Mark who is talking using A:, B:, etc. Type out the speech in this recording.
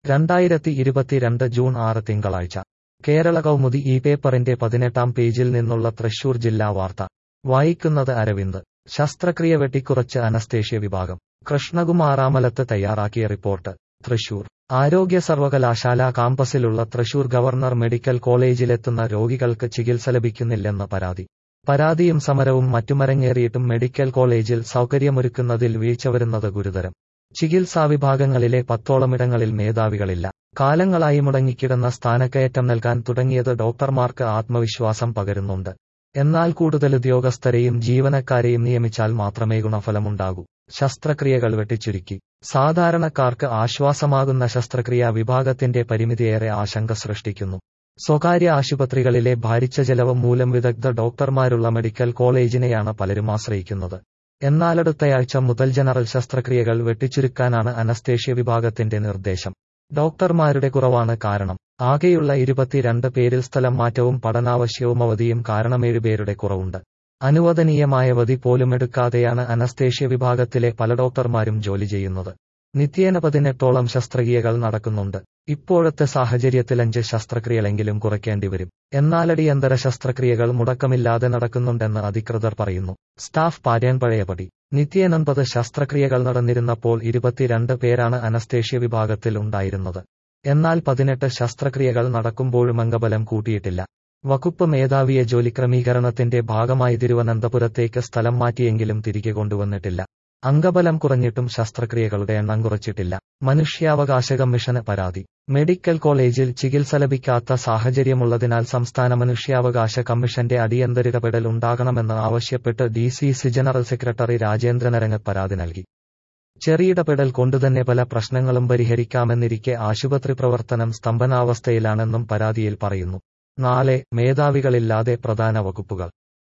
A: രണ്ടായിരത്തി ഇരുപത്തിരണ്ട് ജൂൺ ആറ് തിങ്കളാഴ്ച കേരള കൗമുദി ഈ പേപ്പറിന്റെ പതിനെട്ടാം പേജിൽ നിന്നുള്ള തൃശൂർ ജില്ലാ വാർത്ത വായിക്കുന്നത് അരവിന്ദ് ശസ്ത്രക്രിയ വെട്ടിക്കുറച്ച് അനസ്തേഷ്യ വിഭാഗം കൃഷ്ണകുമാറാമലത്ത് തയ്യാറാക്കിയ റിപ്പോർട്ട് തൃശൂർ ആരോഗ്യ സർവകലാശാല കാമ്പസിലുള്ള തൃശൂർ ഗവർണർ മെഡിക്കൽ കോളേജിലെത്തുന്ന രോഗികൾക്ക് ചികിത്സ ലഭിക്കുന്നില്ലെന്ന് പരാതി പരാതിയും സമരവും മറ്റുമരങ്ങേറിയിട്ടും മെഡിക്കൽ കോളേജിൽ സൗകര്യമൊരുക്കുന്നതിൽ വീഴ്ച വരുന്നത് ഗുരുതരം ചികിത്സാ വിഭാഗങ്ങളിലെ പത്തോളമിടങ്ങളിൽ മേധാവികളില്ല കാലങ്ങളായി മുടങ്ങിക്കിടന്ന സ്ഥാനക്കയറ്റം നൽകാൻ തുടങ്ങിയത് ഡോക്ടർമാർക്ക് ആത്മവിശ്വാസം പകരുന്നുണ്ട് എന്നാൽ കൂടുതൽ ഉദ്യോഗസ്ഥരെയും ജീവനക്കാരെയും നിയമിച്ചാൽ മാത്രമേ ഗുണഫലമുണ്ടാകൂ ശസ്ത്രക്രിയകൾ വെട്ടിച്ചുരുക്കി സാധാരണക്കാർക്ക് ആശ്വാസമാകുന്ന ശസ്ത്രക്രിയാ വിഭാഗത്തിന്റെ പരിമിതിയേറെ ആശങ്ക സൃഷ്ടിക്കുന്നു സ്വകാര്യ ആശുപത്രികളിലെ ഭാരിച്ച ചെലവ് മൂലം വിദഗ്ധ ഡോക്ടർമാരുള്ള മെഡിക്കൽ കോളേജിനെയാണ് പലരും ആശ്രയിക്കുന്നത് എന്നാലടുത്തയാഴ്ച മുതൽ ജനറൽ ശസ്ത്രക്രിയകൾ വെട്ടിച്ചുരുക്കാനാണ് അനസ്തേഷ്യ വിഭാഗത്തിന്റെ നിർദ്ദേശം ഡോക്ടർമാരുടെ കുറവാണ് കാരണം ആകെയുള്ള ഇരുപത്തിരണ്ട് പേരിൽ സ്ഥലം മാറ്റവും പഠനാവശ്യവും അവധിയും കാരണം ഏഴുപേരുടെ കുറവുണ്ട് അനുവദനീയമായ അവധി പോലും എടുക്കാതെയാണ് അനസ്തേഷ്യ വിഭാഗത്തിലെ പല ഡോക്ടർമാരും ജോലി ചെയ്യുന്നത് നിത്യേന പതിനെട്ടോളം ശസ്ത്രക്രിയകൾ നടക്കുന്നുണ്ട് ഇപ്പോഴത്തെ സാഹചര്യത്തിൽ അഞ്ച് ശസ്ത്രക്രിയകളെങ്കിലും കുറയ്ക്കേണ്ടി വരും എന്നാലടിയന്തര ശസ്ത്രക്രിയകൾ മുടക്കമില്ലാതെ നടക്കുന്നുണ്ടെന്ന് അധികൃതർ പറയുന്നു സ്റ്റാഫ് പാര്യാൻ പഴയപടി നിത്യേനമ്പത് ശസ്ത്രക്രിയകൾ നടന്നിരുന്നപ്പോൾ ഇരുപത്തിരണ്ട് പേരാണ് അനസ്തേഷ്യ വിഭാഗത്തിൽ ഉണ്ടായിരുന്നത് എന്നാൽ പതിനെട്ട് ശസ്ത്രക്രിയകൾ നടക്കുമ്പോഴും അംഗബലം കൂട്ടിയിട്ടില്ല വകുപ്പ് മേധാവിയെ ജോലി ക്രമീകരണത്തിന്റെ ഭാഗമായി തിരുവനന്തപുരത്തേക്ക് സ്ഥലം മാറ്റിയെങ്കിലും തിരികെ കൊണ്ടുവന്നിട്ടില്ല അംഗബലം കുറഞ്ഞിട്ടും ശസ്ത്രക്രിയകളുടെ എണ്ണം കുറച്ചിട്ടില്ല മനുഷ്യാവകാശ കമ്മീഷന് പരാതി മെഡിക്കൽ കോളേജിൽ ചികിത്സ ലഭിക്കാത്ത സാഹചര്യമുള്ളതിനാൽ സംസ്ഥാന മനുഷ്യാവകാശ കമ്മീഷന്റെ അടിയന്തരിടപെടൽ ഉണ്ടാകണമെന്ന് ആവശ്യപ്പെട്ട് D C C general secretary രാജേന്ദ്രനരങ്ങ് പരാതി നൽകി ചെറിയിടപെടൽ കൊണ്ടുതന്നെ പല പ്രശ്നങ്ങളും പരിഹരിക്കാമെന്നിരിക്കെ ആശുപത്രി പ്രവർത്തനം സ്തംഭനാവസ്ഥയിലാണെന്നും പരാതിയിൽ പറയുന്നു നാല് മേധാവികളില്ലാതെ പ്രധാന വകുപ്പുകൾ